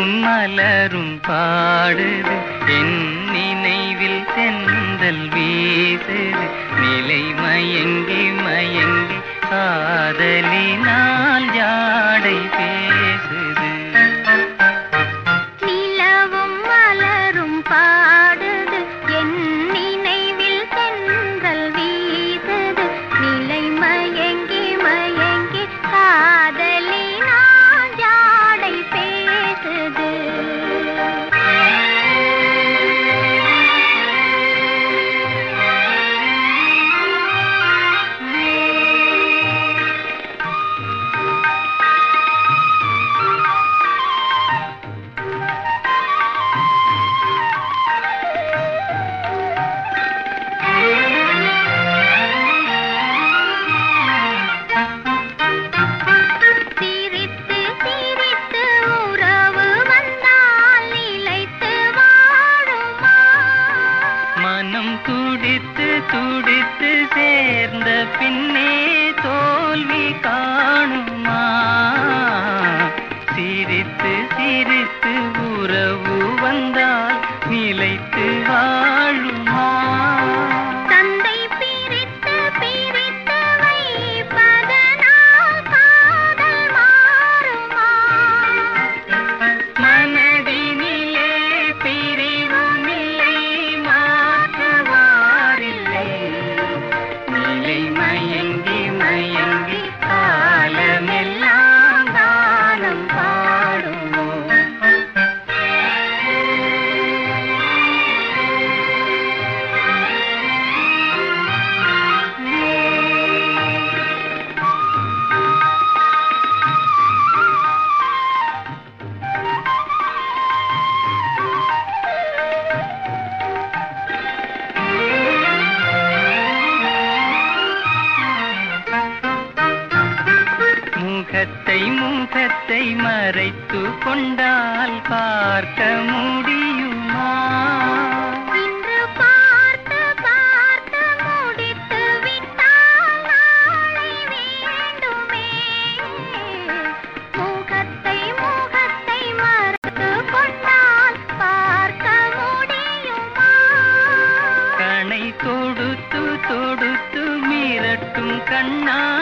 நிலவும் மலரும் பாடுது என் நினைவில் செந்தல் வீசுது நிலை மயங்கி மயங்கி காதலினால் ஜாடை பேசுது நிலவும் மலரும் பாடுது என் நினைவில் சென்றல் வீசுது நிலை மயங்கி மயங்கி காதலினால் ஜாடை பேசுது சிரித்து சிரித்து உறவு வந்தால் நிலைத்து வாழுமா மனம் துடித்து துடித்து சேர்ந்த பின்னே தோல்வி காணுமா சிரித்து சிரித்து உறவு வந்தால் நிலைத்து வாழுமா தந்தை பிரித்து பிரித்து வைப்பதனால் காதல் மாறுமா மனதினிலே பிரிவுமில்லை மாற்றுவாரில்லை நிலை மயங்கி மயங்கி காலமெல்லாம் காலம் பாடுவோம் முகத்தை முகத்தை மறைத்து கொண்டால் பார்க்க முடியுமா இன்று பார்த்து பார்த்து முடித்து விட்டால் நாளை வேண்டுமே முகத்தை முகத்தை மறந்து கொண்டால் பார்க்க முடியுமா கணை தொடுத்து தொடுத்து மிரட்டும் கண்ணா